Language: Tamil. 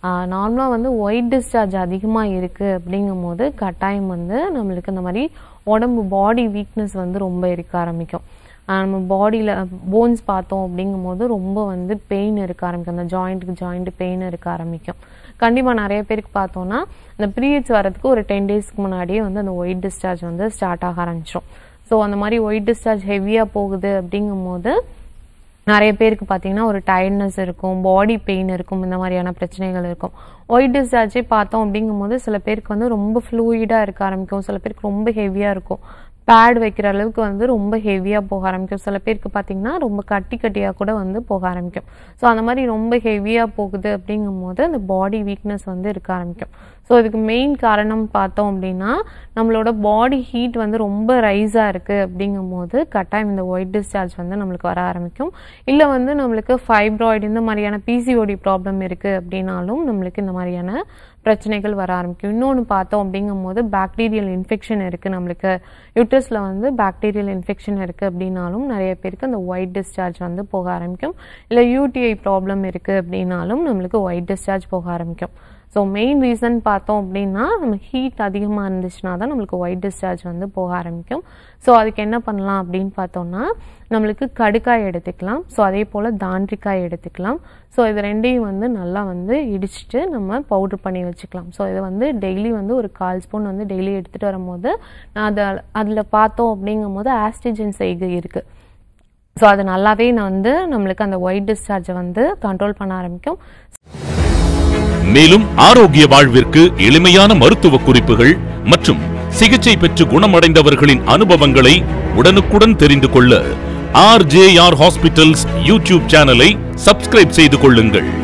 நார்மலாக வந்து ஒயிட் டிஸ்சார்ஜ் அதிகமாக இருக்குது அப்படிங்கும் போது கட்டாயம் வந்து நம்மளுக்கு இந்த மாதிரி உடம்பு பாடி வீக்னஸ் வந்து ரொம்ப இருக்க ஆரம்பிக்கும் ஆஹ் நம்ம பாடியில் போன்ஸ் பார்த்தோம் அப்படிங்கும் போது ரொம்ப வந்து பெயின் இருக்க ஆரம்பிக்கும் அந்த ஜாயிண்ட்டுக்கு ஜாயிண்ட் பெயின் இருக்க ஆரம்பிக்கும் கண்டிப்பாக நிறைய பேருக்கு பார்த்தோன்னா இந்த பீரியட்ஸ் வரதுக்கு ஒரு டென் டேஸ்க்கு முன்னாடியே வந்து அந்த ஒயிட் டிஸ்சார்ஜ் வந்து ஸ்டார்ட் ஆக ஆரம்பிச்சிடும் ஸோ அந்த மாதிரி ஒயிட் டிஸ்சார்ஜ் ஹெவியாக போகுது அப்படிங்கும் போது நிறைய பேருக்கு பார்த்தீங்கன்னா ஒரு டயர்ட்னஸ் இருக்கும் பாடி பெயின் இருக்கும் இந்த மாதிரியான பிரச்சனைகள் இருக்கும் ஒயிட் டிஸ்சார்ஜே பார்த்தோம் அப்படிங்கும்போது சில பேருக்கு வந்து ரொம்ப ஃப்ளூயிடாக இருக்க ஆரம்பிக்கும் சில பேருக்கு ரொம்ப ஹெவியாக இருக்கும் பேட் வைக்கிற அளவுக்கு வந்து ரொம்ப ஹெவியாக போக ஆரம்பிக்கும் சில பேருக்கு பார்த்தீங்கன்னா ரொம்ப கட்டி கட்டியாக கூட வந்து போக ஆரம்பிக்கும் ஸோ அந்த மாதிரி ரொம்ப ஹெவியாக போகுது அப்படிங்கும்போது அந்த பாடி வீக்னஸ் வந்து இருக்க ஆரம்பிக்கும் ஸோ இதுக்கு மெயின் காரணம் பார்த்தோம் அப்படின்னா நம்மளோட பாடி ஹீட் வந்து ரொம்ப ரைஸாக இருக்குது அப்படிங்கும்போது கட்டாயம் இந்த ஒயிட் டிஸ்சார்ஜ் வந்து நம்மளுக்கு வர ஆரம்பிக்கும் இல்லை வந்து நம்மளுக்கு ஃபைப்ராய்டு இந்த மாதிரியான பிசிஓடி ப்ராப்ளம் இருக்குது அப்படின்னாலும் நம்மளுக்கு இந்த மாதிரியான பிரச்சனைகள் வர ஆரம்பிக்கும் இன்னொன்று பார்த்தோம் அப்படிங்கும்போது பாக்டீரியல் இன்ஃபெக்ஷன் இருக்குது நம்மளுக்கு யூட்டஸில் வந்து பாக்டீரியல் இன்ஃபெக்ஷன் இருக்குது அப்படின்னாலும் நிறைய பேருக்கு அந்த ஒயிட் டிஸ்சார்ஜ் வந்து போக ஆரம்பிக்கும் இல்லை யூடிஐ ப்ராப்ளம் இருக்குது அப்படின்னாலும் நம்மளுக்கு ஒயிட் டிஸ்சார்ஜ் போக ஆரம்பிக்கும் ஸோ மெயின் ரீசன் பார்த்தோம் அப்படின்னா நம்ம ஹீட் அதிகமாக இருந்துச்சுன்னா தான் நம்மளுக்கு ஒயிட் டிஸ்சார்ஜ் வந்து போக ஆரம்பிக்கும் ஸோ அதுக்கு என்ன பண்ணலாம் அப்படின்னு பார்த்தோம்னா நம்மளுக்கு கடுக்காய் எடுத்துக்கலாம் ஸோ அதே போல் தாண்டிக்காய் எடுத்துக்கலாம் ஸோ இது ரெண்டையும் வந்து நல்லா வந்து இடிச்சிட்டு நம்ம பவுடர் பண்ணி வச்சுக்கலாம் ஸோ இதை வந்து டெய்லி வந்து ஒரு கால் ஸ்பூன் வந்து டெய்லி எடுத்துகிட்டு வரும்போது நான் அதை அதில் பார்த்தோம் அப்படிங்கும் போது ஆஸ்டிஜன் செய்கை இருக்குது ஸோ அது நல்லாவே நான் வந்து நம்மளுக்கு அந்த ஒயிட் டிஸ்சார்ஜை வந்து கண்ட்ரோல் பண்ண ஆரம்பிக்கும் மேலும் ஆரோக்கிய வாழ்விற்கு எளிமையான மருத்துவ குறிப்புகள் மற்றும் சிகிச்சை பெற்று குணமடைந்தவர்களின் அனுபவங்களை உடனுக்குடன் தெரிந்து கொள்ள ஆர்ஜேஆர் ஹாஸ்பிட்டல்ஸ் யூடியூப் சேனலை சப்ஸ்கிரைப் செய்து கொள்ளுங்கள்